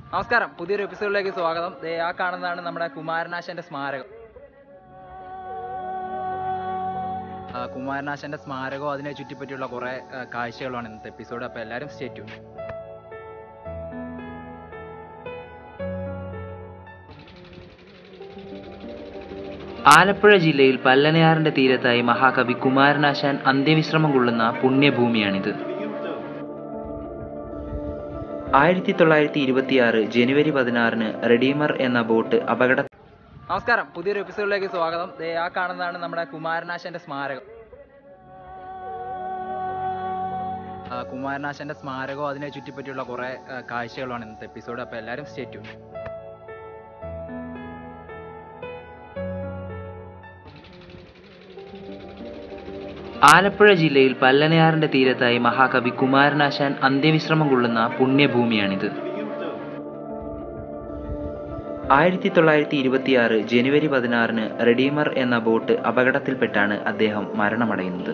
നമസ്കാരം പുതിയൊരു എപ്പിസോഡിലേക്ക് സ്വാഗതം ദേ ആ കാണുന്നതാണ് നമ്മുടെ കുമാരനാശന്റെ സ്മാരകം ആ, കുമാരനാശന്റെ സ്മാരകവും അതിനെ ചുറ്റിപ്പറ്റിയുള്ള കുറെ ആ, കാഴ്ചകളാണ് ഇന്നത്തെ എപ്പിസോഡ് അപ്പൊ എല്ലാവരും സ്റ്റേ ട്യൂൺ ആലപ്പുഴ ജില്ലയിൽ പല്ലനയാറിന്റെ തീരത്തായി മഹാകവി കുമാരനാശാൻ അന്ത്യവിശ്രമം കൊള്ളുന്ന പുണ്യഭൂമിയാണിത് ആയിരത്തി തൊള്ളായിരത്തി ഇരുപത്തിയാറ് ജനുവരി പതിനാറിന് റെഡീമർ എന്ന ബോട്ട് അപകട നമസ്കാരം പുതിയൊരു എപ്പിസോഡിലേക്ക് സ്വാഗതം ദേ ആ കാണുന്നതാണ് നമ്മുടെ കുമാരനാശന്റെ സ്മാരകം ആ, കുമാരനാശന്റെ സ്മാരകവും അതിനെ ചുറ്റിപ്പറ്റിയുള്ള കുറെ ആ, കാഴ്ചകളാണ് ഇന്നത്തെ എപ്പിസോഡ് അപ്പൊ എല്ലാവരും സ്റ്റേ ട്യൂൺ ആലപ്പുഴ ജില്ലയിൽ പല്ലനയാറിന്റെ തീരത്തായി മഹാകവി കുമാരനാശാൻ അന്ത്യവിശ്രമം കൊള്ളുന്ന പുണ്യഭൂമിയാണിത് ആയിരത്തി തൊള്ളായിരത്തി ഇരുപത്തിയാറ് ജനുവരി പതിനാറിന് റെഡീമർ എന്ന ബോട്ട് അപകടത്തിൽപ്പെട്ടാണ് അദ്ദേഹം മരണമടയുന്നത്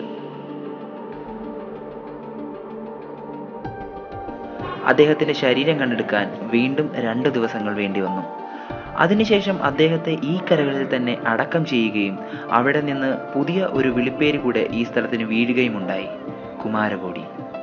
അദ്ദേഹത്തിന്റെ ശരീരം കണ്ടെടുക്കാൻ വീണ്ടും രണ്ട് ദിവസങ്ങൾ വേണ്ടി വന്നു അതിനുശേഷം അദ്ദേഹത്തെ ഈ കരകളിൽ തന്നെ അടക്കം ചെയ്യുകയും അവിടെ നിന്ന് പുതിയ ഒരു വിളിപ്പേര് കൂടെ ഈ സ്ഥലത്തിന് വീഴുകയുമുണ്ടായി കുമാരകോടി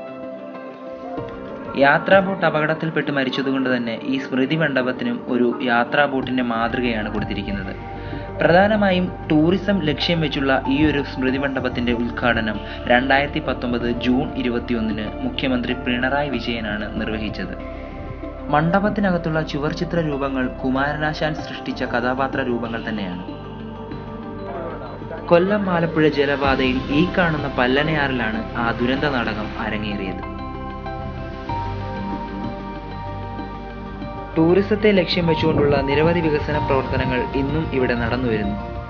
യാത്രാ ബോട്ട് അപകടത്തിൽപ്പെട്ട് മരിച്ചതുകൊണ്ട് തന്നെ ഈ സ്മൃതി മണ്ഡപത്തിനും ഒരു യാത്രാ ബോട്ടിന്റെ മാതൃകയാണ് കൊടുത്തിരിക്കുന്നത് പ്രധാനമായും ടൂറിസം ലക്ഷ്യം വെച്ചുള്ള ഈ ഒരു സ്മൃതി മണ്ഡപത്തിന്റെ ഉദ്ഘാടനം രണ്ടായിരത്തി പത്തൊമ്പത് ജൂൺ ഇരുപത്തിയൊന്നിന് മുഖ്യമന്ത്രി പിണറായി വിജയനാണ് നിർവഹിച്ചത് മണ്ഡപത്തിനകത്തുള്ള ചുവർചിത്ര രൂപങ്ങൾ കുമാരനാശാൻ സൃഷ്ടിച്ച കഥാപാത്ര രൂപങ്ങൾ തന്നെയാണ് കൊല്ലം ആലപ്പുഴ ജലപാതയിൽ ഈ കാണുന്ന പല്ലനയാറിലാണ് ആ ദുരന്ത നാടകം അരങ്ങേറിയത് ടൂറിസത്തെ ലക്ഷ്യം വെച്ചുകൊണ്ടുള്ള നിരവധി വികസന പ്രവർത്തനങ്ങൾ ഇന്നും ഇവിടെ നടന്നു വരുന്നു